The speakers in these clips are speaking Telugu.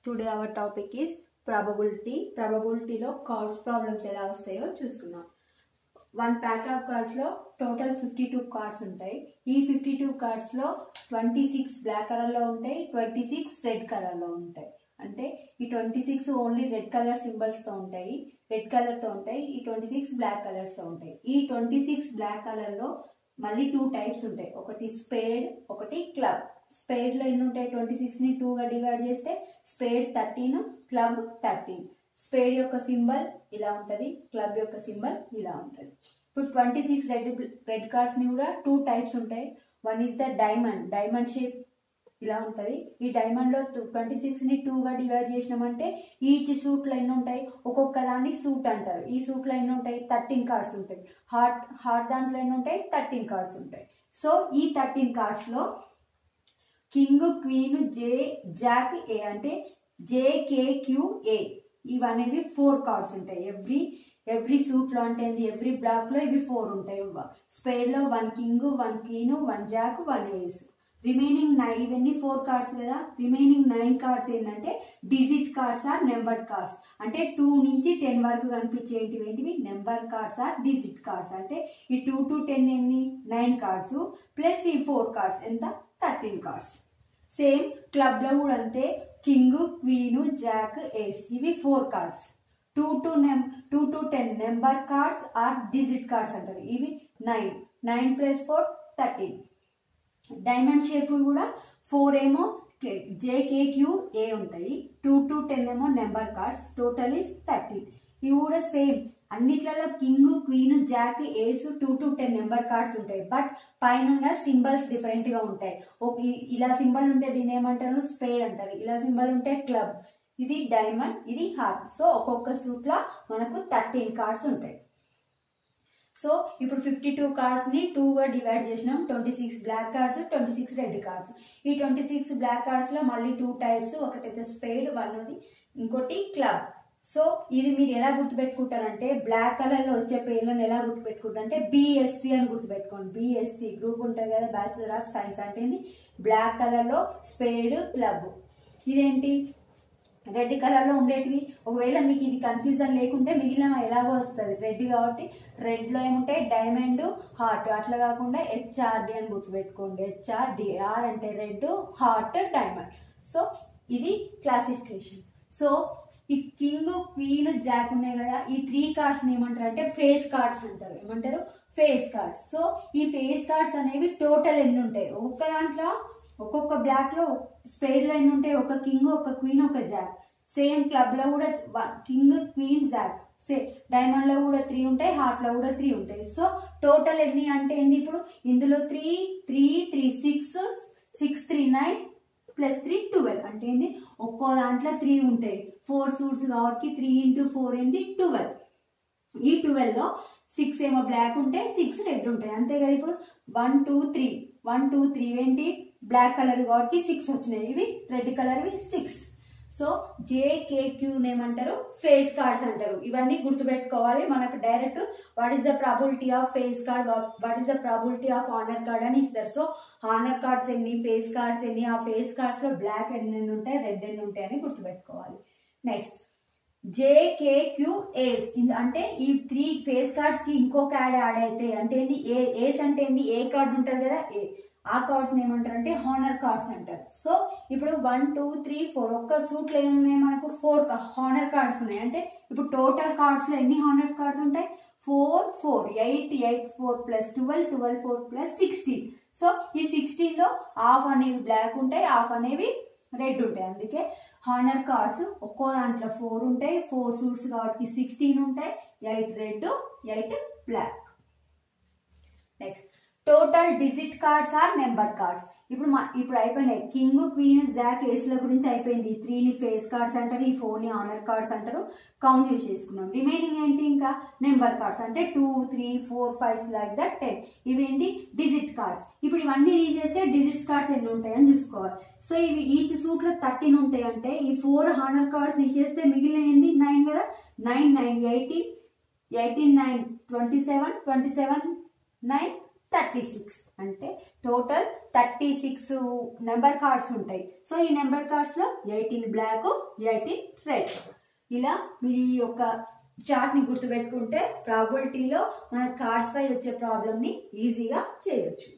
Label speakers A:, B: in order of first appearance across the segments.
A: Today our topic is probability ప్రాబబిలిటీలో కార్డ్స్ ప్రాబ్లమ్స్ ఎలా వస్తాయో చూసుకుందాం వన్ ప్యాక్ ఆఫ్ కార్డ్స్లో టోటల్ ఫిఫ్టీ టూ కార్డ్స్ ఉంటాయి ఈ ఫిఫ్టీ టూ కార్డ్స్లో ట్వంటీ సిక్స్ బ్లాక్ కలర్లో ఉంటాయి ట్వంటీ సిక్స్ రెడ్ కలర్లో ఉంటాయి అంటే ఈ twenty six only red colour సింబల్స్తో ఉంటాయి రెడ్ కలర్తో ఉంటాయి ఈ ట్వంటీ సిక్స్ బ్లాక్ కలర్స్తో ఉంటాయి ఈ ట్వంటీ సిక్స్ బ్లాక్ కలర్లో మళ్ళీ టూ టైప్స్ ఉంటాయి ఒకటి స్పేడ్ ఒకటి క్లబ్ స్పేడ్లో ఎన్ని ఉంటాయి ట్వంటీ సిక్స్ని టూగా డివైడ్ చేస్తే spade thirteen club thirteen spade యొక్క సింబల్ ఇలా ఉంటుంది క్లబ్ యొక్క సింబల్ ఇలా ఉంటుంది ఇప్పుడు ట్వంటీ సిక్స్ రెడ్ రెడ్ కార్డ్స్ని కూడా టూ టైప్స్ ఉంటాయి one is the diamond diamond shape ఇలా ఉంటుంది ఈ డైమండ్లో ట్వంటీ సిక్స్ని టూగా డివైడ్ చేసినామంటే ఈచ్ సూట్లో ఎన్ని ఉంటాయి ఒక్కొక్క దాన్ని సూట్ అంటారు ఈ సూట్లో ఎన్ని ఉంటాయి థర్టీన్ కార్డ్స్ ఉంటాయి హార్ట్ హార్ట్ దాంట్లో ఎన్ని ఉంటాయి థర్టీన్ కార్డ్స్ ఉంటాయి సో ఈ థర్టీన్ కార్డ్స్లో king queen J jack A అంటే జేకేక్యూఏ ఇవనేవి ఫోర్ కార్డ్స్ ఉంటాయి ఎవ్రీ ఎవ్రీ సూట్లో అంటే ఎవ్రీ బ్లాక్లో ఇవి ఫోర్ ఉంటాయి స్పేడ్లో one king one queen one jack one ace remaining nine ఇవన్నీ ఫోర్ కార్డ్స్ కదా రిమైనింగ్ నైన్ కార్డ్స్ ఏంటంటే digit cards or number cards అంటే టూ నుంచి టెన్ వరకు కనిపించేటివి ఏంటివి number cards or digit cards అంటే ఈ టూ టు టెన్ ఎన్ని నైన్ కార్డ్స్ ప్లస్ ఈ ఫోర్ కార్డ్స్ ఎంత థర్టీన్ కార్డ్స్ సేమ్ క్లబ్లో కూడా అంతే కింగ్ క్వీను జాక్ ఏస్ ఇవి ఫోర్ కార్డ్స్ టూ టు నెం two to ten number cards or digit cards అంటారు ఇవి nine nine plus four thirteen diamond shape కూడా ఫోర్ ఏమో జేకేక్యూ ఏ ఉంటాయి టూ టు టెన్ ఏమో number cards total is thirteen ఇవి కూడా సేమ్ అన్నిట్లలో king queen jack ace two to ten number cards ఉంటాయి బట్ పైన సింబల్స్ డిఫరెంట్ గా ఉంటాయి ఒక ఇలా సింబల్ ఉంటే దీని ఏమంటారు స్పేడ్ అంటారు ఇలా సింబల్ ఉంటే క్లబ్ ఇది డైమండ్ ఇది హార్ట్ సో ఒక్కొక్క సూట్ లో మనకు థర్టీన్ కార్డ్స్ ఉంటాయి సో ఇప్పుడు ఫిఫ్టీ టూ కార్డ్స్ని టూగా డివైడ్ చేసినాం twenty six black cards twenty six red cards ఈ ట్వంటీ సిక్స్ బ్లాక్ కార్డ్స్లో మళ్ళీ టూ టైప్స్ ఒకటైతే స్పేడ్ వన్ అది ఇంకోటి క్లబ్ సో ఇది మీరు ఎలా గుర్తుపెట్టుకుంటారంటే బ్లాక్ కలర్లో వచ్చే పేర్లను ఎలా గుర్తుపెట్టుకుంటారంటే బిఎస్సి అని గుర్తుపెట్టుకోండి బిఎస్సి గ్రూప్ ఉంటుంది కదా బ్యాచులర్ ఆఫ్ సైన్స్ అంటే బ్లాక్ కలర్లో స్పేడ్ క్లబ్ ఇదేంటి రెడ్ కలర్లో ఉండేటివి ఒకవేళ మీకు ఇది కన్ఫ్యూజన్ లేకుంటే మిగిలిన ఎలాగో వస్తుంది రెడ్ కాబట్టి రెడ్లో ఏముంటాయి డైమండ్ హార్ట్ అట్లా కాకుండా హెచ్ఆర్డి అని గుర్తుపెట్టుకోండి హెచ్ఆర్డి ఆర్ అంటే రెడ్ హార్ట్ డైమండ్ సో ఇది క్లాసిఫికేషన్ సో ఈ కింగ్ క్వీన్ జాక్ ఉన్నాయి కదా ఈ త్రీ కార్డ్స్ ఏమంటారు అంటే ఫేస్ కార్డ్స్ అంటారు ఏమంటారు ఫేస్ కార్డ్స్ సో ఈ ఫేస్ కార్డ్స్ అనేవి టోటల్ ఎన్ని ఉంటాయి ఒక్క దాంట్లో ఒక్కొక్క బ్లాక్ లో స్పేడ్ లో ఎన్ని ఉంటాయి ఒక కింగ్ ఒక క్వీన్ ఒక జాక్ సేమ్ క్లబ్ లో కూడా కింగ్ క్వీన్ జాక్ సే డైమండ్ లో కూడా త్రీ ఉంటాయి హార్ట్ లో కూడా త్రీ ఉంటాయి సో టోటల్ ఎన్ని అంటే ఏంటి ఇప్పుడు ఇందులో three three three six six three nine plus three twelve అంటే ఏంటి ఒక్కో దాంట్లో త్రీ ఉంటాయి ఫోర్ సూట్స్ కాబట్టి త్రీ ఇంటూ ఫోర్ ఏంటి ట్వెల్వ్ ఈ ట్వెల్వ్లో సిక్స్ ఏమో బ్లాక్ ఉంటే సిక్స్ రెడ్ ఉంటాయి అంతే కదా ఇప్పుడు one two three one two three ఏంటి బ్లాక్ కలర్ కాబట్టి సిక్స్ వచ్చినాయి ఇవి రెడ్ కలర్వి సిక్స్ సో జేకేక్యూ ఏమంటారు ఫేస్ కార్డ్స్ అంటారు ఇవన్నీ గుర్తుపెట్టుకోవాలి మనకు direct what is the probability of face card what is the probability of honour card అని ఇస్తారు సో ఆనర్ కార్డ్స్ ఎన్ని ఫేస్ కార్డ్స్ ఎన్ని ఆ ఫేస్ కార్డ్స్లో బ్లాక్ ఎన్ని ఉంటాయి రెడ్ ఎన్ని ఉంటాయి అని గుర్తుపెట్టుకోవాలి నెక్స్ట్ జేకేక్యూఏస్ అంటే ఈ త్రీ ఫేస్ కార్డ్స్ కి ఇంకొక యాడ్ యాడ్ అయితే అంటే ఏంది ఏ ఏస్ అంటే ఏంది ఏ కార్డ్ ఉంటుంది కదా ఏ ఆ కార్డ్స్ ఏమంటారు అంటే హానర్ కార్డ్స్ అంటారు సో ఇప్పుడు వన్ టూ త్రీ ఫోర్ ఒక్క సూట్లో ఏమున్నాయి మనకు ఫోర్ హానర్ కార్డ్స్ ఉన్నాయి అంటే ఇప్పుడు టోటల్ కార్డ్స్లో ఎన్ని హానర్ కార్డ్స్ ఉంటాయి four four eight eight four plus twelve twelve four plus sixteen so ఈ సిక్స్టీన్లో హాఫ్ అనేవి బ్లాక్ ఉంటాయి హాఫ్ అనేవి రెడ్ ఉంటాయి అందుకే హానర్ కార్డ్స్ ఒక్కో దాంట్లో ఫోర్ ఉంటాయి ఫోర్ సూట్స్ కాబట్టి సిక్స్టీన్ ఉంటాయి eight red eight black next total digit cards or number cards ఇప్పుడు మా ఇప్పుడు అయిపోయినాయి కింగ్ క్వీన్ జాక్ ఏస్ల గురించి అయిపోయింది ఈ త్రీని ఫేస్ కార్డ్స్ అంటారు ఈ ఫోర్ని ఆనర్ కార్డ్స్ అంటారు కౌంట్ యూస్ చేసుకున్నాం రిమైనింగ్ ఏంటి ఇంకా నెంబర్ కార్డ్స్ అంటే two three four five like that ten ఇవేంటి డిజిట్ కార్డ్స్ ఇప్పుడు ఇవన్నీ తీసేస్తే డిజిట్స్ కార్డ్స్ ఎన్ని ఉంటాయని చూసుకోవాలి సో ఇవి ఈచ్ సూట్లో థర్టీన్ ఉంటాయి అంటే ఈ ఫోర్ హానర్ కార్డ్స్ తీసేస్తే మిగిలిన ఏంది నైన్ కదా nine nine eighteen eighteen nine twenty seven twenty seven nine thirty six అంటే total thirty thirty six number cards ఉంటాయి సో ఈ నెంబర్ కార్డ్స్లో ఎయిటీన్ బ్లాక్ ఎయిటీన్ రెడ్ ఇలా మీరు ఈ యొక్క చార్ట్ని గుర్తుపెట్టుకుంటే ప్రాబిలిటీలో మన కార్డ్స్ పై వచ్చే ప్రాబ్లమ్ని ఈజీగా చేయొచ్చు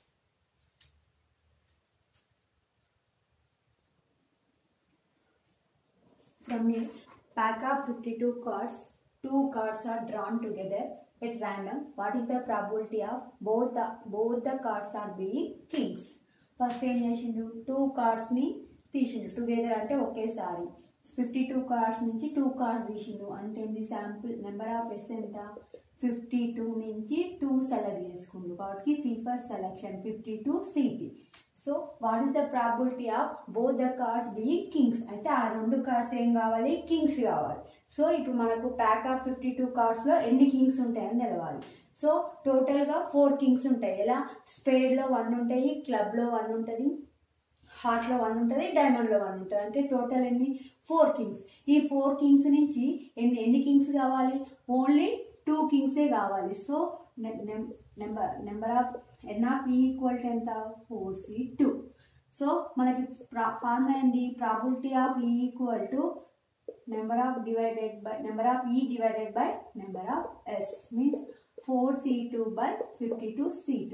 A: From a pack of 52 cards, two cards are drawn together at random. What is the probability of both the both the cards are being kings? First ఏం చేసిండు టూ కార్డ్స్ని తీసిండు టుగెదర్ అంటే ఒకేసారి ఫిఫ్టీ టూ కార్డ్స్ నుంచి టూ కార్డ్స్ తీసిండు అంటే ఏంది శాంపుల్ నెంబర్ ఆఫ్ ఎస్ ఎంత ఫిఫ్టీ టూ నుంచి టూ సెలెక్ట్ చేసుకుండు కాబట్టి C for selection fifty two C two so what is the probability of both the cards be kings అయితే ఆ రెండు కార్డ్స్ ఏం కావాలి కింగ్స్ కావాలి సో ఇప్పుడు మనకు ప్యాక్ ఆఫ్ ఫిఫ్టీ టూ కార్డ్స్లో ఎన్ని కింగ్స్ ఉంటాయని తెలవాలి సో టోటల్గా ఫోర్ కింగ్స్ ఉంటాయి ఎలా స్పేడ్లో వన్ ఉంటాయి క్లబ్లో వన్ ఉంటుంది హార్ట్లో వన్ ఉంటుంది డైమండ్లో వన్ ఉంటుంది అంటే టోటల్ ఎన్ని ఫోర్ కింగ్స్ ఈ ఫోర్ కింగ్స్ నుంచి ఎన్ని ఎన్ని కింగ్స్ కావాలి ఓన్లీ టూ కింగ్సే కావాలి so number number of N of equal to ఎంత ఫోర్ సి టూ సో మనకి ఫార్ములా ఏంది probability of E equal to number of divided by number of E divided by number of S means four C two by fifty two C two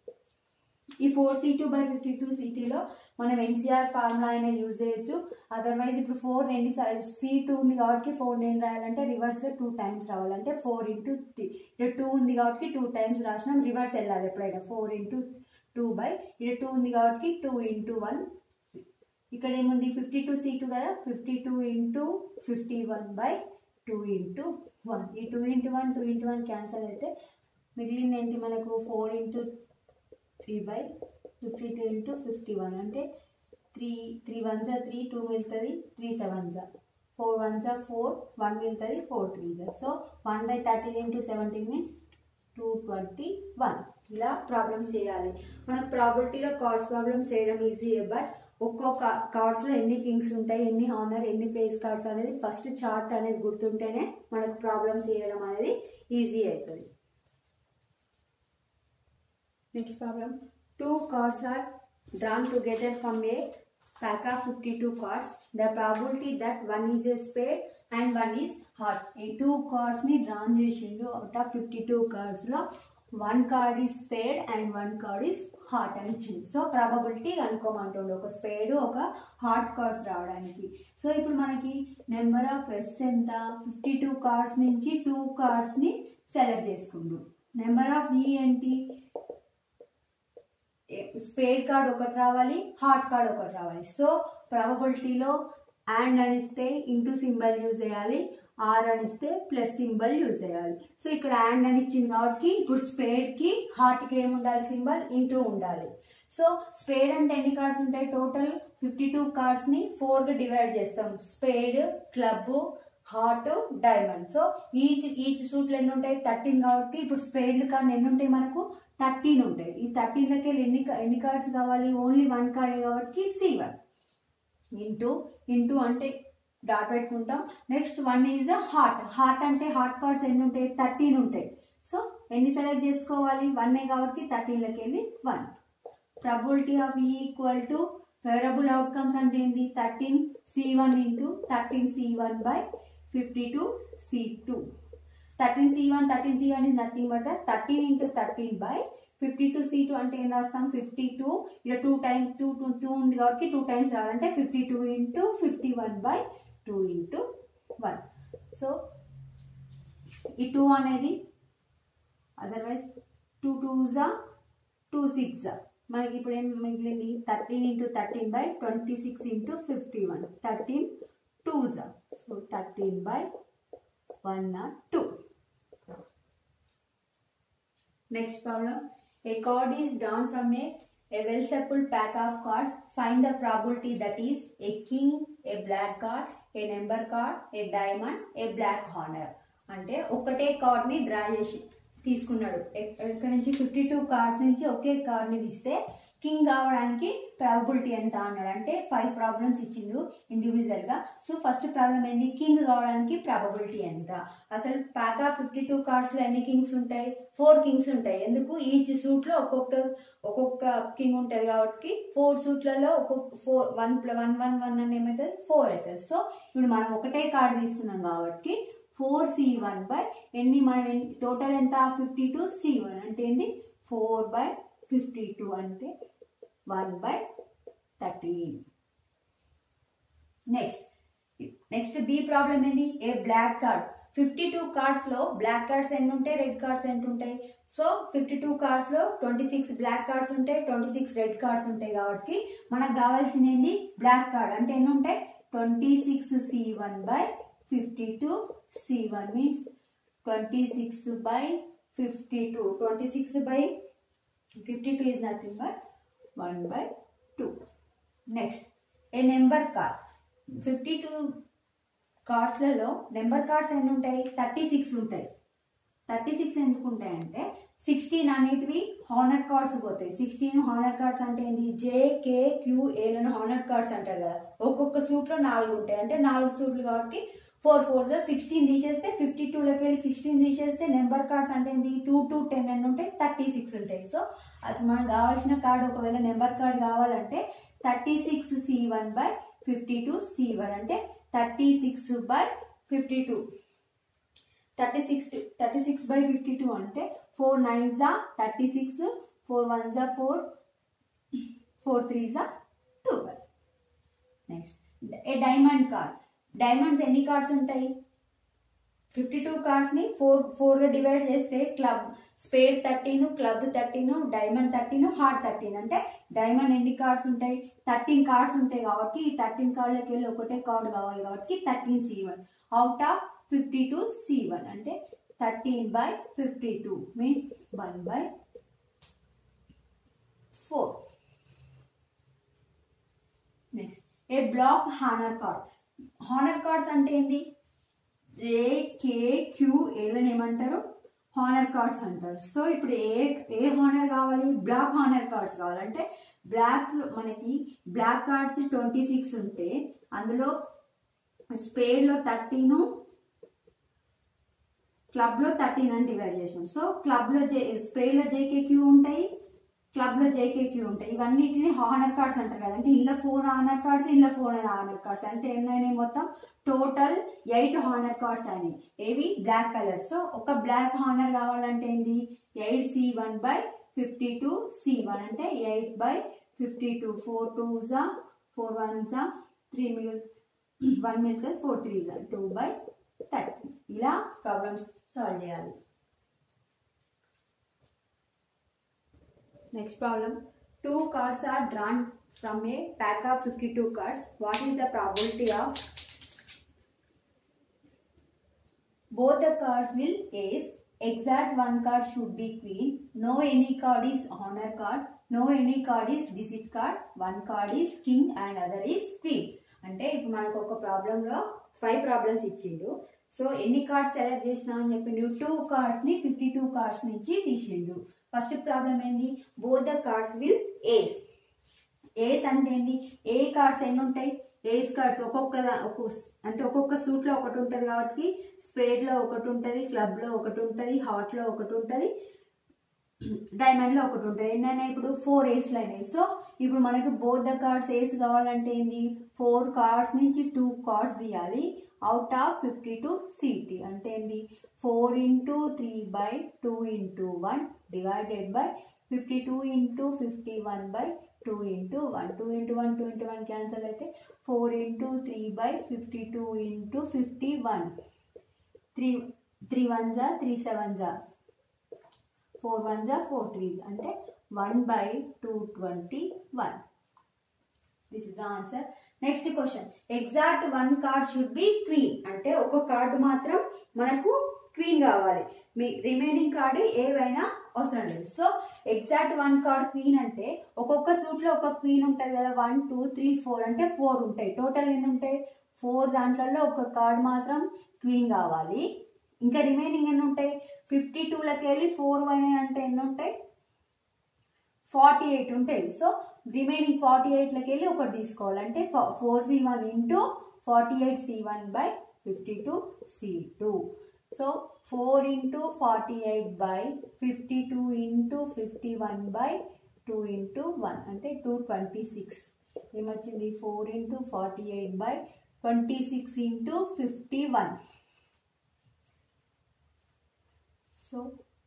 A: ఈ four C two by fifty two సిటీలో మనం ఎన్సీఆర్ ఫార్ములా అయినా యూజ్ చేయొచ్చు అదర్వైజ్ ఇప్పుడు ఫోర్ రెండు సి టూ ఉంది కాబట్టి ఫోర్ నేను రాయాలంటే రివర్స్గా టూ టైమ్స్ రావాలంటే ఫోర్ ఇంటూ త్రీ ఇక్కడ టూ ఉంది కాబట్టి టూ టైమ్స్ రాసినాం రివర్స్ వెళ్ళాలి ఎప్పుడైనా ఫోర్ ఇంటూ టూ బై ఇక్కడ టూ ఉంది కాబట్టి టూ ఇంటూ వన్ ఇక్కడ ఏముంది ఫిఫ్టీ టూ సి టూ కదా fifty two into fifty one by two into one ఈ two into one two into one cancel అయితే మిగిలింది ఏంటి మనకు four into three by fifty two into fifty one అంటే త్రీ త్రీ వన్ జా త్రీ టూ మిగులుతుంది త్రీ సెవెన్ జా ఫోర్ వన్ జా ఫోర్ వన్ మిగులుతుంది ఫోర్ త్రీ జా so one by thirteen into seventeen means two twenty one ఇలా ప్రాబ్లమ్స్ చేయాలి మనకు ప్రాబిలిటీలో కార్డ్స్ ప్రాబ్లమ్స్ చేయడం ఈజీ బట్ ఒక్కొక్క కార్డ్స్లో ఎన్ని కింగ్స్ ఉంటాయి ఎన్ని హానర్ ఎన్ని ఫేస్ కార్డ్స్ అనేది ఫస్ట్ చార్ట్ అనేది గుర్తుంటేనే మనకు ప్రాబ్లమ్స్ చేయడం అనేది ఈజీ అవుతుంది Next problem. Two cards are drawn together from a pack of 52 cards. The probability that one is a spade and one is heart. ఈ టూ కార్డ్స్ని డ్రాన్ చేసిండు అవుట్ ఆఫ్ ఫిఫ్టీ టూ కార్డ్స్లో one card is spade and one card is heart అని ఇచ్చింది సో ప్రాబబిలిటీ కనుక్కోమంటుండే ఒక స్పేడ్ ఒక హార్ట్ కార్డ్స్ రావడానికి సో ఇప్పుడు మనకి నెంబర్ ఆఫ్ ఎస్ ఎంత ఫిఫ్టీ టూ కార్డ్స్ నుంచి టూ కార్డ్స్ని సెలెక్ట్ చేసుకుండు నెంబర్ ఆఫ్ ఈ ఏంటి స్పేడ్ కార్డ్ ఒకటి రావాలి హార్ట్ కార్డ్ ఒకటి రావాలి సో ప్రాబబిలిటీలో అండ్ అనిస్తే ఇంటూ సింబల్ యూజ్ చేయాలి ఆర్ అనిస్తే ప్లస్ సింబల్ యూజ్ చేయాలి సో ఇక్కడ అండ్ అని ఇచ్చింది కాబట్టి ఇప్పుడు స్పేడ్కి హార్ట్కి ఏమి ఉండాలి సింబల్ ఇంటూ ఉండాలి సో స్పేడ్ అంటే ఎన్ని కార్డ్స్ ఉంటాయి టోటల్ ఫిఫ్టీ టూ కార్డ్స్ని ఫోర్గా డివైడ్ చేస్తాం spade club heart diamond so each each సూట్లు ఎన్ని ఉంటాయి థర్టీన్ కాబట్టి ఇప్పుడు స్పేడ్లు కానీ ఎన్ని ఉంటాయి మనకు థర్టీన్ ఉంటాయి ఈ థర్టీన్లకి ఎన్ని ఎన్ని కార్డ్స్ కావాలి ఓన్లీ వన్ కార్డే కాబట్టి సి వన్ ఇంటూ ఇంటూ అంటే డాట్ పెట్టుకుంటాం next one is heart heart అంటే హార్ట్ కార్డ్స్ ఎన్ని ఉంటాయి థర్టీన్ ఉంటాయి సో ఎన్ని సెలెక్ట్ చేసుకోవాలి వన్నే కాబట్టి థర్టీన్లకి వెళ్ళి one probability of E equal to favourable outcomes అంటే ఏంది thirteen C one into thirteen C one by fifty two C two thirteen C one thirteen C one is nothing but thirteen into thirteen by fifty two C two అంటే ఏం రాస్తాం ఫిఫ్టీ టూ ఇక్కడ two times two two two ఉంది కాబట్టి టూ టైమ్స్ రావాలంటే fifty two into fifty one by two into one so ఈ టూ అనేది అదర్వైజ్ టూ టూ జా టూ సిక్స్ జా మనకి ఇప్పుడు ఏం మిగిలింది thirteen into thirteen by twenty six into fifty one thirteen two జా so thirteen by one nought two next problem A card is drawn from a, a well-shuffled pack of cards. Find the probability that is a king, a black card, a number card, a diamond, a black honor. అంటే ఒకటే కార్డ్ని డ్రా చేసి తీసుకున్నాడు ఎ- ఎక్కడి నుంచి ఫిఫ్టీ టూ కార్డ్స్ నుంచి ఒకే కార్డ్ని తీస్తే కింగ్ కావడానికి ప్రాబబిలిటీ ఎంత అన్నాడు అంటే ఫైవ్ ప్రాబ్లమ్స్ ఇచ్చిండు ఇండివిజువల్గా సో ఫస్ట్ ప్రాబ్లం ఏంది కింగ్ కావడానికి ప్రాబబిలిటీ ఎంత అసలు ప్యాక్ ఆఫ్ ఫిఫ్టీ టూ కార్డ్స్లో ఎన్ని కింగ్స్ ఉంటాయి ఫోర్ కింగ్స్ ఉంటాయి ఎందుకు ఈచ్ సూట్లో ఒక్కొక్క ఒక్కొక్క కింగ్ ఉంటుంది కాబట్టి ఫోర్ సూట్లలో ఒక్కొక్క four one one one one అని ఏమవుతుంది ఫోర్ అవుతుంది సో ఇప్పుడు మనం ఒకటే కార్డు తీస్తున్నాం కాబట్టి ఫోర్ సి వన్ బై ఎన్ని మనం టోటల్ ఎంత ఫిఫ్టీ టూ సి వన్ అంటే ఏంది ఫోర్ బై ఫిఫ్టీ టూ అంటే one by thirteen next next B problem ఏంది a black card fifty two కార్డ్స్లో బ్లాక్ కార్డ్స్ ఎన్ని ఉంటాయి రెడ్ కార్డ్స్ ఎన్ని ఉంటాయి సో ఫిఫ్టీ టూ కార్డ్స్లో ట్వంటీ సిక్స్ బ్లాక్ కార్డ్స్ ఉంటాయి ట్వంటీ సిక్స్ రెడ్ కార్డ్స్ ఉంటాయి కాబట్టి మనకు కావాల్సింది ఏంది బ్లాక్ కార్డ్ అంటే ఎన్ని ఉంటాయి twenty six C one by fifty two C one means twenty six by fifty two twenty six by fifty two is nothing but one by two next a number card fifty two కార్డ్స్లలో నెంబర్ కార్డ్స్ ఎన్ని ఉంటాయి థర్టీ సిక్స్ ఉంటాయి థర్టీ సిక్స్ ఎందుకు ఉంటాయంటే సిక్స్టీన్ అనేటివి హానర్ కార్డ్స్ పోతాయి సిక్స్టీన్ హానర్ కార్డ్స్ అంటే ఏంది జే కే క్యూ ఏలను హానర్ కార్డ్స్ అంటారు కదా ఒక్కొక్క సూట్లో నాలుగు ఉంటాయి అంటే నాలుగు సూట్లు కాబట్టి ఫోర్ ఫోర్ సిక్స్టీన్ తీసేస్తే ఫిఫ్టీ టూలోకి వెళ్ళి సిక్స్టీన్ తీసేస్తే నెంబర్ కార్డ్స్ అంటే ఏంది టూ టు టెన్ అని ఉంటాయి థర్టీ సిక్స్ ఉంటాయి సో అది మనకు కావాల్సిన కార్డు ఒకవేళ నెంబర్ కార్డ్ కావాలంటే thirty six C one by fifty two C one అంటే thirty six by fifty two thirty six thirty six by fifty two అంటే ఫోర్ నైన్ జా థర్టీ సిక్స్ ఫోర్ వన్ జా ఫోర్ ఫోర్ త్రీ జా twelve next a diamond card diamonds ఎన్ని కార్డ్స్ ఉంటాయి ఫిఫ్టీ టూ కార్డ్స్ని ఫోర్ ఫోర్గా డివైడ్ చేస్తే club spade thirteen club thirteen diamond thirteen heart thirteen అంటే డైమండ్ ఎన్ని కార్డ్స్ ఉంటాయి థర్టీన్ కార్డ్స్ ఉంటాయి కాబట్టి ఈ థర్టీన్ కార్డులకి వెళ్ళి ఒకటే కార్డు కావాలి కాబట్టి thirteen C one out of fifty two C one అంటే thirteen by fifty two means one by four next a black honour card honour cards అంటే ఏంటి జే కే క్యూ ఏలని ఏమంటారు హానర్ కార్డ్స్ అంటారు సో ఇప్పుడు ఏ ఏ హానర్ కావాలి బ్లాక్ హానర్ కార్డ్స్ కావాలంటే బ్లాక్ మనకి బ్లాక్ కార్డ్స్ ట్వంటీ సిక్స్ ఉంటే అందులో స్పేడ్లో థర్టీను క్లబ్లో థర్టీన్ అని డివైడ్ చేసాం సో క్లబ్లో జే స్పేడ్లో జేకే క్యూ ఉంటాయి క్లబ్లో జేకే క్యూ ఉంటాయి ఇవన్నిటిని హానర్ కార్డ్స్ అంటారు కదా అంటే ఇంట్లో ఫోర్ హానర్ కార్డ్స్ ఇంట్లో ఫోర్ హానర్ కార్డ్స్ అంటే ఎన్నైనాయి మొత్తం టోటల్ ఎయిట్ హానర్ కార్డ్స్ అయినాయి ఏవి బ్లాక్ కలర్ సో ఒక బ్లాక్ హానర్ కావాలంటే ఏంది eight C one by fifty two C one అంటే eight by fifty two four two జా ఫోర్ వన్ జా త్రీ మిల్ వన్ మిల్ ఫోర్ త్రీ జా టూ బై థర్టీ ఇలా ప్రాబ్లమ్స్ సాల్వ్ చేయాలి next problem two cards are drawn from a pack of fifty two cards what is the probability of both the cards will ace exact one card should be queen no any card is honor card no any card is visit card one card is king and other is queen అంటే ఇప్పుడు మనకు ఒక ప్రాబ్లంలో ఫైవ్ ప్రాబ్లమ్స్ ఇచ్చిండు సో ఎన్ని కార్డ్స్ సెలెక్ట్ చేసినా అని చెప్పిండు టూ కార్డ్స్ని ఫిఫ్టీ టూ కార్డ్స్ నుంచి తీసిండు ఫస్ట్ ప్రాబ్లం ఏంది both the cards will ace ace అంటే ఏంది ఏ కార్డ్స్ ఎన్ని ఉంటాయి ఏస్ కార్డ్స్ ఒక్కొక్క దా- ఒక్కొక్క అంటే ఒక్కొక్క సూట్లో ఒకటి ఉంటుంది కాబట్టి స్పేడ్లో ఒకటి ఉంటుంది క్లబ్లో ఒకటి ఉంటుంది హాట్లో ఒకటి ఉంటుంది డైమండ్లో ఒకటి ఉంటుంది ఏంటంటే ఇప్పుడు ఫోర్ ఏస్లు అయినాయి సో ఇప్పుడు మనకి బోత్ ద కార్డ్స్ ఏస్ కావాలంటే ఏంది ఫోర్ కార్డ్స్ నుంచి టూ కార్డ్స్ తీయాలి out of fifty two C two అంటే ఏంది four into three by two into one divided by fifty two into fifty one by two into one two into one two into one cancel అయితే four into three by fifty two into fifty one three three one జా త్రీ సెవెన్ జా ఫోర్ వన్ జా ఫోర్ త్రీ అంటే one by two twenty one this is the answer next question exact one card should be queen అంటే ఒక కార్డు మాత్రం మనకు క్వీన్ కావాలి మీ రిమైనింగ్ కార్డు ఏవైనా అవసరం లేదు so exact one card queen అంటే ఒక్కొక్క సూట్లో ఒక క్వీన్ ఉంటుంది కదా వన్ టూ త్రీ ఫోర్ అంటే ఫోర్ ఉంటాయి టోటల్ ఎన్ని ఉంటాయి ఫోర్ దాంట్లలో ఒక కార్డ్ మాత్రం క్వీన్ కావాలి ఇంకా రిమైనింగ్ ఎన్ని ఉంటాయి ఫిఫ్టీ టూలకి వెళ్ళి ఫోర్ పోయినాయి అంటే ఎన్ని ఉంటాయి ఫార్టీ ఎయిట్ ఉంటాయి సో రిమైనింగ్ ఫార్టీ ఎయిట్లకి వెళ్ళి ఒకటి తీసుకోవాలి అంటే four C one into forty eight C one by fifty two C two so four into forty eight by fifty two into fifty one by two into one అంటే టూ ట్వంటీ సిక్స్ ఏమొచ్చింది four into forty eight by twenty six into fifty one so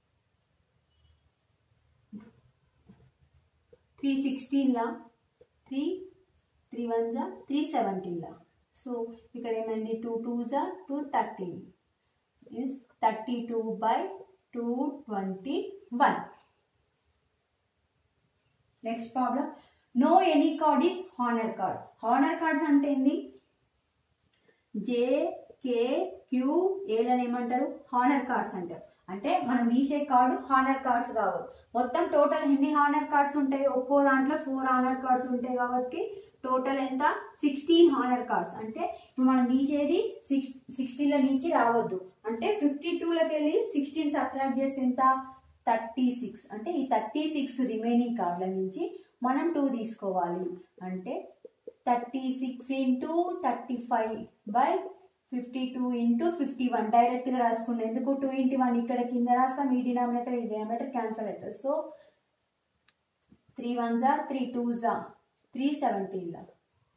A: three సిక్స్టీన్లా త్రీ త్రీ వన్ జా త్రీ సెవెంటీన్లా సో ఇక్కడ ఏమైంది టూ టూ జా two thirteen is thirty two by two twenty one next problem no any card is honour card honour cards అంటే ఏంది జే కే క్యూ ఏలని ఏమంటారు హానర్ కార్డ్స్ అంటారు అంటే మనం తీసే కార్డు హానర్ కార్డ్స్ కావు మొత్తం టోటల్ ఎన్ని హానర్ కార్డ్స్ ఉంటాయి ఒక్కో దాంట్లో ఫోర్ హానర్ కార్డ్స్ ఉంటాయి కాబట్టి టోటల్ ఎంత సిక్స్టీన్ హానర్ కార్డ్స్ అంటే ఇప్పుడు మనం తీసేది సిక్స్ సిక్స్టీన్ల నుంచి రావద్దు అంటే ఫిఫ్టీ టూలోకి వెళ్ళి సిక్స్టీన్ సబ్ట్రాక్ట్ చేస్తే ఎంత థర్టీ సిక్స్ అంటే ఈ థర్టీ సిక్స్ రిమైనింగ్ కార్డుల నుంచి మనం టూ తీసుకోవాలి అంటే thirty six into thirty five by fifty two into fifty one డైరెక్ట్గా రాసుకుంటే ఎందుకు టూ ఇంటూ వన్ ఇక్కడ కింద రాస్తాం ఈ డినామినేటర్ ఈ డినామినేటర్ క్యాన్సల్ అవుతుంది సో త్రీ వన్ జా త్రీ టూ జా త్రీ సెవెంటీన్ జా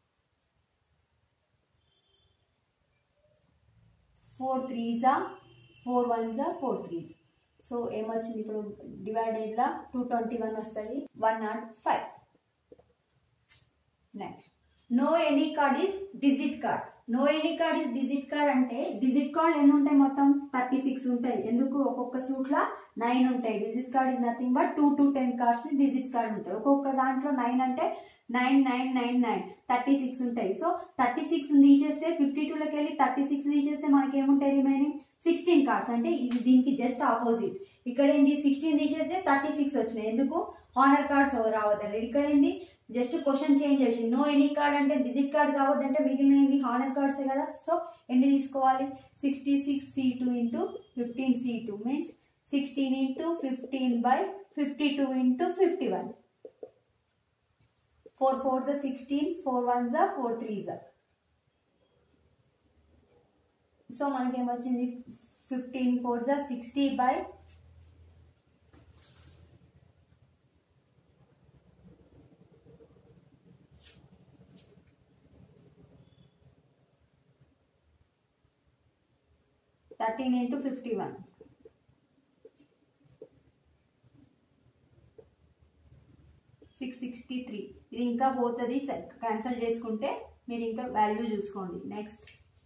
A: ఫోర్ త్రీ జా ఫోర్ వన్ జా ఫోర్ త్రీ సో ఏమొచ్చింది ఇప్పుడు డివైడెడ్లా టూ ట్వంటీ వన్ వస్తుంది one nought five next no any card is digit card no any card is digit card అంటే డిజిట్ కార్డ్ ఎన్ని ఉంటాయి మొత్తం థర్టీ సిక్స్ ఉంటాయి ఎందుకు ఒక్కొక్క సూట్లో నైన్ ఉంటాయి digit card is nothing but two to ten cards digit card ఉంటాయి ఒక్కొక్క దాంట్లో నైన్ అంటే nine nine nine nine thirty six ఉంటాయి సో థర్టీ సిక్స్ తీసేస్తే ఫిఫ్టీ టూలోకి వెళ్ళి థర్టీ సిక్స్ తీసేస్తే మనకి ఏముంటాయి రిమైనింగ్ సిక్స్టీన్ కార్డ్స్ అంటే ఇది దీనికి జస్ట్ ఆపోజిట్ ఇక్కడ ఏంటి సిక్స్టీన్ తీసేస్తే థర్టీ సిక్స్ వచ్చినాయి ఎందుకు హానర్ కార్డ్స్ రావద్దండి ఇక్కడ ఏంది జస్ట్ క్వశ్చన్ చేంజ్ చేసి నో ఎనీ కార్డ్ అంటే డిజిట్ కార్డ్ కావద్దంటే మిగిలిన ఏంది హానర్ కార్డ్సే కదా సో ఎన్ని తీసుకోవాలి sixty six C two into fifteen C two means sixteen into fifteen by fifty two into fifty one four four జా సిక్స్టీన్ ఫోర్ వన్ జా ఫోర్ త్రీ జా సో మనకి ఏమొచ్చింది ఫిఫ్టీన్ ఫోర్ జా sixty by thirteen into fifty one six sixty three ఇది ఇంకా పోతుంది క్యాన్సిల్ చేసుకుంటే మీరు ఇంకా వాల్యూ చూసుకోండి next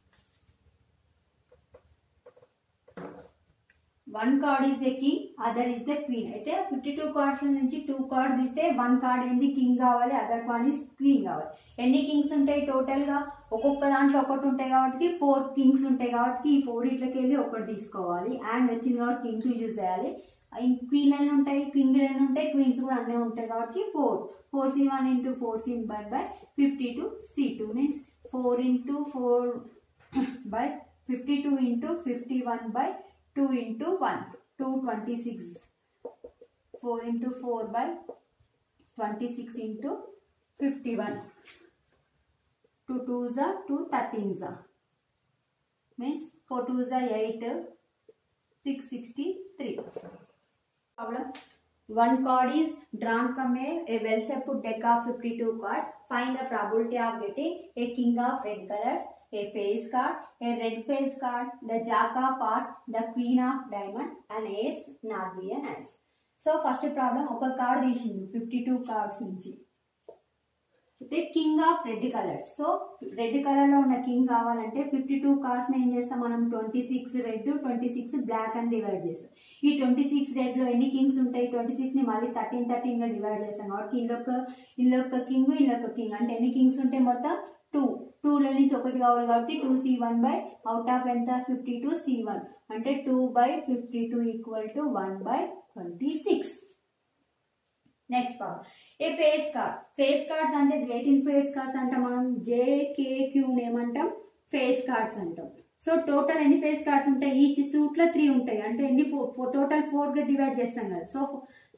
A: one card is the king other is the queen అయితే ఫిఫ్టీ టూ కార్డ్స్ నుంచి టూ కార్డ్స్ ఇస్తే వన్ కార్డ్ ఏంది కింగ్ కావాలి అదర్ వన్ ఈజ్ క్వీన్ కావాలి ఎన్ని కింగ్స్ ఉంటాయి టోటల్గా ఒక్కొక్క దాంట్లో ఒకటి ఉంటాయి కాబట్టి ఫోర్ కింగ్స్ ఉంటాయి కాబట్టి ఈ ఫోర్ ఇట్లకి వెళ్ళి ఒకటి తీసుకోవాలి అండ్ వచ్చింది కాబట్టి కింగ్ టూ చూస్ చేయాలి క్వీన్ ఎన్ని ఉంటాయి కింగ్ ఎన్ని ఉంటాయి క్వీన్స్ కూడా అన్నీ ఉంటాయి కాబట్టి four four C one into four C by by fifty two C two means four into four by fifty two into fifty one by two into one two twenty six four into four by twenty six into fifty one two two జా టూ థర్టీన్ జా మీన్స్ ఫోర్ టూ జా eight six sixty three problem. One card is drawn from a, a well-set deck of 52 cards. Find the probability of getting a king of red colors, a face card, a red face card, the jack of heart, the queen of diamond, an ace, not be an ace. So first problem ఒక కార్డ్ తీసింది ఫిఫ్టీ టూ కార్డ్స్ నుంచి అయితే king of red colours so red కలర్లో ఉన్న కింగ్ కావాలంటే ఫిఫ్టీ టూ కార్డ్స్ని ఏం చేస్తాం మనం twenty six red twenty six black అని డివైడ్ చేస్తాం ఈ ట్వంటీ సిక్స్ రెడ్లో ఎన్ని కింగ్స్ ఉంటాయి ట్వంటీ సిక్స్ని మళ్ళీ థర్టీన్ థర్టీన్గా డివైడ్ చేస్తాం కాబట్టి ఇల్లొక ఇల్లొక కింగ్ ఇల్లొక కింగ్ అంటే ఎన్ని కింగ్స్ ఉంటాయి మొత్తం టూ టూలో నుంచి ఒకటి కావాలి కాబట్టి two C one by out of ఎంత ఫిఫ్టీ టూ సి వన్ అంటే two by fifty two equal to one by twenty six next problem a face card face cards అంటే ఎయిటీన్ ఫేస్ కార్డ్స్ అంటాం మనం జేకేక్యూ ఏమంటాం ఫేస్ కార్డ్స్ అంటాం సో టోటల్ ఎన్ని ఫేస్ కార్డ్స్ ఉంటాయి ఈచ్ సూట్లో త్రీ ఉంటాయి అంటే ఎన్ని ఫోర్ టోటల్ ఫోర్గా డివైడ్ చేస్తాం కదా సో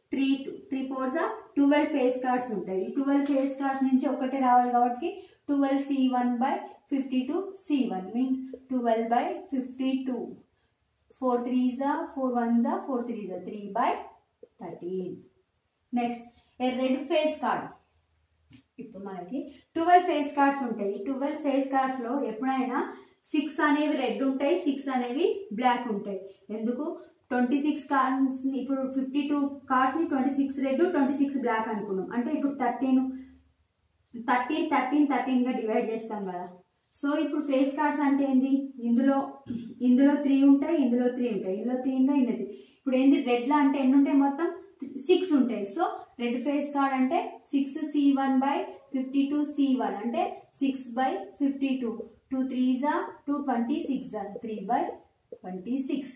A: త్రీ త్రీ ఫోర్ జా ట్వెల్వ్ ఫేస్ కార్డ్స్ ఉంటాయి ఈ ట్వెల్వ్ ఫేస్ కార్డ్స్ నుంచి ఒకటే రావాలి కాబట్టి twelve C one by fifty two C one means twelve by fifty two four three జా ఫోర్ వన్ జా ఫోర్ త్రీ జా three by thirteen next a red face card ఇప్పుడు మనకి ట్వెల్వ్ ఫేస్ కార్డ్స్ ఉంటాయి ఈ ట్వెల్వ్ ఫేస్ కార్డ్స్లో ఎప్పుడైనా సిక్స్ అనేవి రెడ్ ఉంటాయి సిక్స్ అనేవి బ్లాక్ ఉంటాయి ఎందుకు ట్వంటీ సిక్స్ కార్డ్స్ ఇప్పుడు ఫిఫ్టీ టూ కార్డ్స్ని twenty six red twenty six black అనుకున్నాం అంటే ఇప్పుడు థర్టీన్ థర్టీన్ థర్టీన్ థర్టీన్గా డివైడ్ చేస్తాం కదా సో ఇప్పుడు ఫేస్ కార్డ్స్ అంటే ఏంది ఇందులో ఇందులో త్రీ ఉంటాయి ఇందులో త్రీ ఉంటాయి ఇందులో త్రీ ఉంటాయి ఇందులో త్రీ ఇప్పుడు ఏంది రెడ్లో అంటే ఎన్ని ఉంటాయి మొత్తం సిక్స్ ఉంటాయి సో రెడ్ ఫేస్ కార్డ్ అంటే six C one by fifty two C one అంటే six by fifty two two three జా టూ ట్వంటీ సిక్స్ జా three by twenty six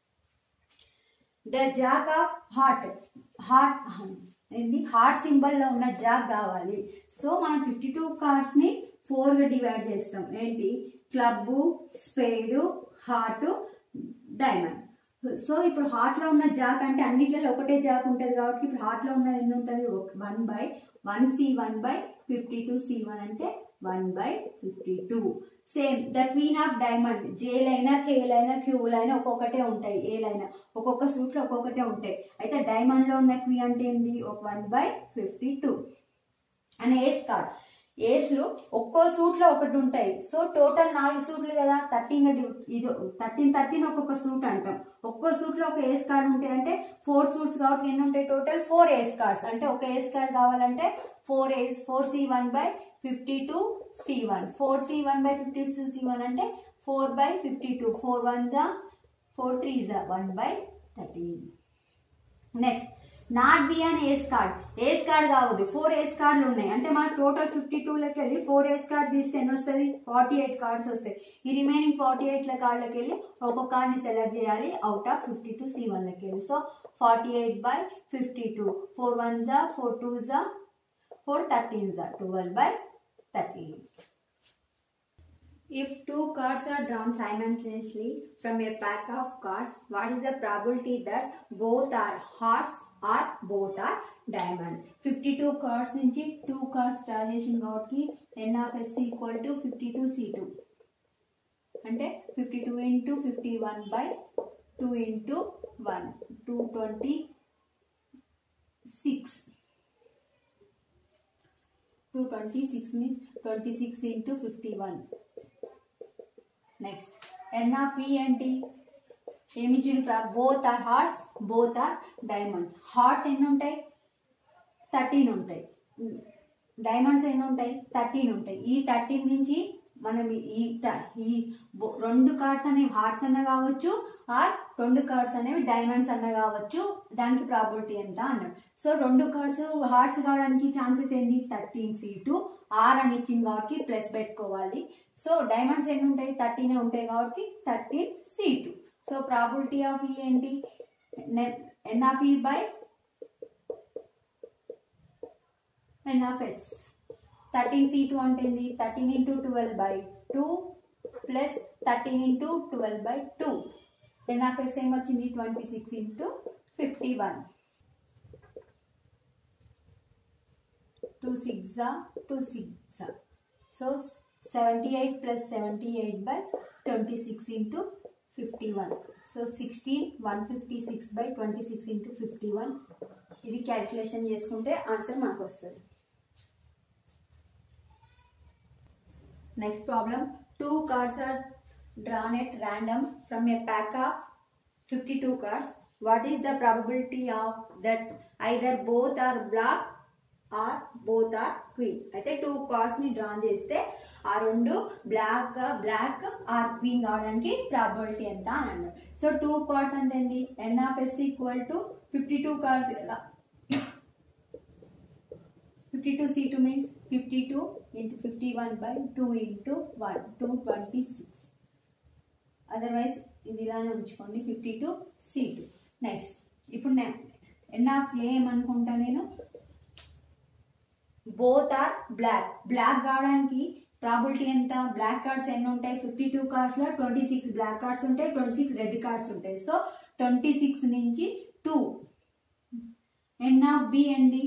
A: the jack of heart heart ఏంది హార్ట్ సింబల్లో ఉన్న జాగ్ కావాలి సో మనం ఫిఫ్టీ టూ కార్డ్స్ని ఫోర్గా డివైడ్ చేస్తాం ఏంటి club spade heart diamond so ఇప్పుడు హార్ట్లో ఉన్న జాక్ అంటే అన్నిట్లలో ఒకటే జాక్ ఉంటుంది కాబట్టి ఇప్పుడు హార్ట్లో ఉన్నది ఎన్ని ఉంటుంది one by one C one by fifty two C one అంటే one by fifty two same the queen of diamond జేలైనా కేలైనా క్యూలైనా ఒక్కొక్కటే ఉంటాయి ఏలైనా ఒక్కొక్క సూట్లో ఒక్కొక్కటే ఉంటాయి అయితే డైమండ్లో ఉన్న క్వీ అంటే ఏంది ఒక one by fifty two and ace card ఏస్లు ఒక్కో సూట్లో ఒకటి ఉంటాయి సో టోటల్ నాలుగు సూట్లు కదా థర్టీన్ ఇది థర్టీన్ థర్టీన్ ఒక్కొక్క సూట్ అంటాం ఒక్కో సూట్లో ఒక ఏస్ కార్డ్ ఉంటాయి అంటే ఫోర్ సూట్స్ కాబట్టి ఎన్ని ఉంటాయి టోటల్ ఫోర్ ఏస్ కార్డ్స్ అంటే ఒక ఏస్ కార్డ్ కావాలంటే four ace four C one by fifty two C one four C one by fifty two C one అంటే four by fifty two four one జా ఫోర్ త్రీ జా one by thirteen next not B అని ఏస్ కార్డ్ ఏస్ కార్డ్ కావద్దు ఫోర్ ఏస్ కార్డులు ఉన్నాయి అంటే మనకు టోటల్ ఫిఫ్టీ టూలకి వెళ్ళి ఫోర్ ఏస్ కార్డ్ తీస్తే ఎన్ని వస్తుంది ఫార్టీ ఎయిట్ కార్డ్స్ వస్తాయి ఈ రిమైనింగ్ ఫార్టీ ఎయిట్ల కార్డులకి వెళ్ళి ఒక్కొక్క కార్డ్ని సెలెక్ట్ చేయాలి out of fifty two C వన్లకి వెళ్ళి so forty eight by fifty two four one జా ఫోర్ టూ జా ఫోర్ థర్టీన్ జా twelve by thirteen If two cards are drawn simultaneously from a pack of cards, what is the probability that both are hearts or both are diamonds? 52 cards నుంచి 2 cards డ్రా చేసిన కాబట్టి n of s equal to fifty two C two అంటే fifty two into fifty one by two into one two twenty six two twenty six means twenty six into fifty one next N of E ఏంటి ఏమి ఇచ్చిండు both are hearts both are diamonds hearts ఎన్ని ఉంటాయి థర్టీన్ ఉంటాయి డైమండ్స్ ఎన్ని ఉంటాయి థర్టీన్ ఉంటాయి ఈ థర్టీన్ నుంచి మనం ఈ త- ఈ బో- రెండు కార్డ్స్ అనేవి హార్ట్స్ అన్న కావచ్చు ఆర్ రెండు కార్డ్స్ అనేవి డైమండ్స్ అన్న కావచ్చు దానికి ప్రాబిలిటీ ఎంత అన్నాడు సో రెండు కార్డ్స్ హార్ట్స్ కావడానికి ఛాన్సెస్ ఏంది థర్టీన్ సీటు ఆర్ అని ఇచ్చింది కాబట్టి ప్లస్ పెట్టుకోవాలి సో డైమండ్స్ ఎన్ని ఉంటాయి థర్టీనే ఉంటాయి కాబట్టి thirteen C two so probability of E ఏంటి N of E by N of S thirteen C two అంటే ఏంది thirteen into twelve by two plus thirteen into twelve by two N of S ఏమొచ్చింది twenty six into fifty one two six two six so seventy eight plus seventy eight by twenty six into fifty one so sixteen one fifty six by twenty six into fifty one ఇది క్యాల్కులేషన్ చేసుకుంటే ఆన్సర్ మనకు వస్తుంది Next problem. Two cards are drawn at random from a pack of 52 cards. What is the probability of that either both are black or both are queen? అయితే టూ కార్డ్స్ ని డ్రా చేస్తే ఆ రెండు బ్లాక్ బ్లాక్ ఆర్ క్వీన్ కావడానికి ప్రాబిలిటీ ఎంత అని అన్నాడు సో టూ కార్డ్స్ అంటే ఏంది N of S equal to fifty two cards కదా fifty two C two means fifty two into fifty one by two into one two twenty six otherwise ఇది ఇలానే ఉంచుకోండి fifty two C two next ఇప్పుడు నేను ఎన్ ఆఫ్ ఏ ఏమనుకుంటా నేను బోత్ ఆర్ బ్లాక్ బ్లాక్ కావడానికి ప్రాబిలిటీ ఎంత బ్లాక్ కార్డ్స్ ఎన్ని ఉంటాయి ఫిఫ్టీ టూ కార్డ్స్లో ట్వంటీ సిక్స్ బ్లాక్ కార్డ్స్ ఉంటాయి ట్వంటీ సిక్స్ రెడ్ కార్డ్స్ ఉంటాయి సో ట్వంటీ సిక్స్ నుంచి టూ ఎన్ ఆఫ్ బి అండి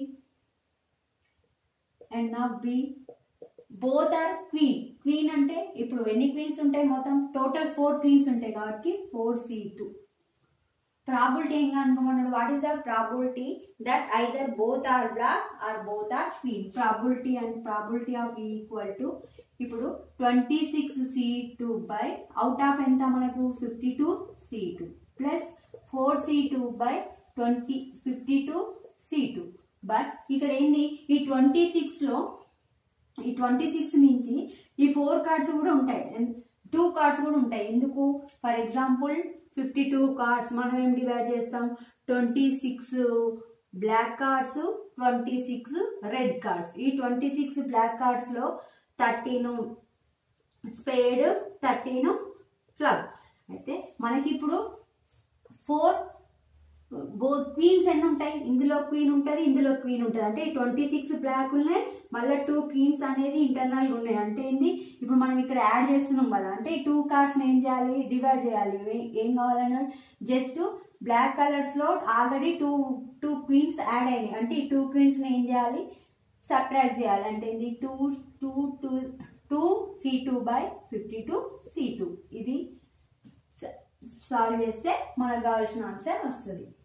A: N of B both are queen queen అంటే ఇప్పుడు ఎన్ని క్వీన్స్ ఉంటాయి మొత్తం టోటల్ ఫోర్ క్వీన్స్ ఉంటాయి కాబట్టి ఫోర్ సి టూ ప్రాబిలిటీ ఏం కనుకోమన్నాడు what is the probability that either both are black or both are queen probability and probability of equal to ఇప్పుడు twenty six C two by out of ఎంత మనకు fifty two C two plus four C two by twenty fifty two C two but ఇక్కడ ఏంది ఈ ట్వంటీ సిక్స్లో ఈ ట్వంటీ సిక్స్ నుంచి ఈ ఫోర్ కార్డ్స్ కూడా ఉంటాయి టూ కార్డ్స్ కూడా ఉంటాయి ఎందుకు for example fifty two cards మనం ఏం డివైడ్ చేస్తాం twenty six black cards twenty six red cards ఈ ట్వంటీ సిక్స్ బ్లాక్ కార్డ్స్లో థర్టీన్ స్పేడ్ థర్టీన్ ఫ్లవ్ అయితే మనకి ఇప్పుడు ఫోర్ బో క్వీన్స్ ఎన్ని ఉంటాయి ఇందులో క్వీన్ ఉంటుంది ఇందులో క్వీన్ ఉంటుంది అంటే ట్వంటీ సిక్స్ బ్లాక్ ఉన్నాయి మళ్ళీ టూ క్వీన్స్ అనేది ఇంటర్నల్ ఉన్నాయి అంటే ఏంది ఇప్పుడు మనం ఇక్కడ యాడ్ చేస్తున్నాం కదా అంటే ఈ టూ కార్డ్స్ని ఏం చేయాలి డివైడ్ చేయాలి ఏ- ఏం కావాలన్నా జస్ట్ బ్లాక్ కలర్స్లో already two two queens add అయినాయి అంటే ఈ టూ క్వీన్స్ని ఏం చేయాలి సబ్ట్రాక్ట్ చేయాలి అంటే ఏంది two two two two C two by fifty two C two ఇది సాల్వ్ చేస్తే మనకు కావాల్సిన ఆన్సర్ వస్తుంది